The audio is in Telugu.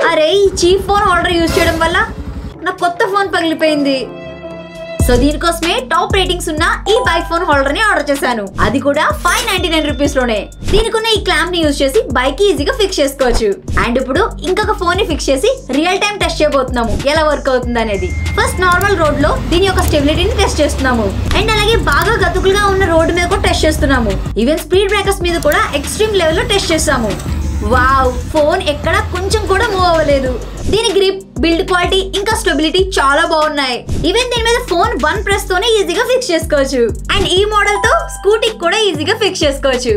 అరే ఈ చీప్ ఫోన్ హోల్డర్ యూజ్ చేయడం వల్ల నా కొత్త ఫోన్ పగిలిపోయింది సో దీనికోసమే టాప్ రేటింగ్స్ ఉన్న ఈ బైక్ ఫోన్ హోల్డర్ ని ఆర్డర్ చేశాను అది కూడా ఫైవ్ నైన్టీ నైన్ రూపీస్ లోనే దీనికున్న ఈ క్లాంప్ ని యూజ్ చేసి బైక్ ఈజీగా ఫిక్స్ చేసుకోవచ్చు అండ్ ఇప్పుడు ఇంకొక ఫోన్ ని ఫిక్స్ చేసి రియల్ టైం టెస్ట్ చేయబోతున్నాము ఎలా వర్క్ అవుతుంది అనేది ఫస్ట్ నార్మల్ రోడ్ లో దీని యొక్క స్టెబిలిటీని టెస్ట్ చేస్తున్నాము అండ్ అలాగే బాగా గతుకులుగా ఉన్న రోడ్డు మీద కూడా టెస్ట్ చేస్తున్నాము ఈవెన్ స్పీడ్ బ్రేకర్స్ మీద కూడా ఎక్స్ట్రీమ్ లెవెల్ లో టెస్ట్ చేస్తాము వావ్ ఫోన్ ఎక్కడ కొంచెం కూడా మూవ్ అవ్వలేదు దీని గ్రిప్ బిల్డ్ క్వాలిటీ ఇంకా స్టెబిలిటీ చాలా బాగున్నాయి ఈవెన్ దీని మీద ఫోన్ వన్ ప్రెస్ తోనే ఈజీగా ఫిక్స్ చేసుకోవచ్చు అండ్ ఈ మోడల్ తో స్కూటీకి కూడా ఈజీగా ఫిక్స్ చేసుకోవచ్చు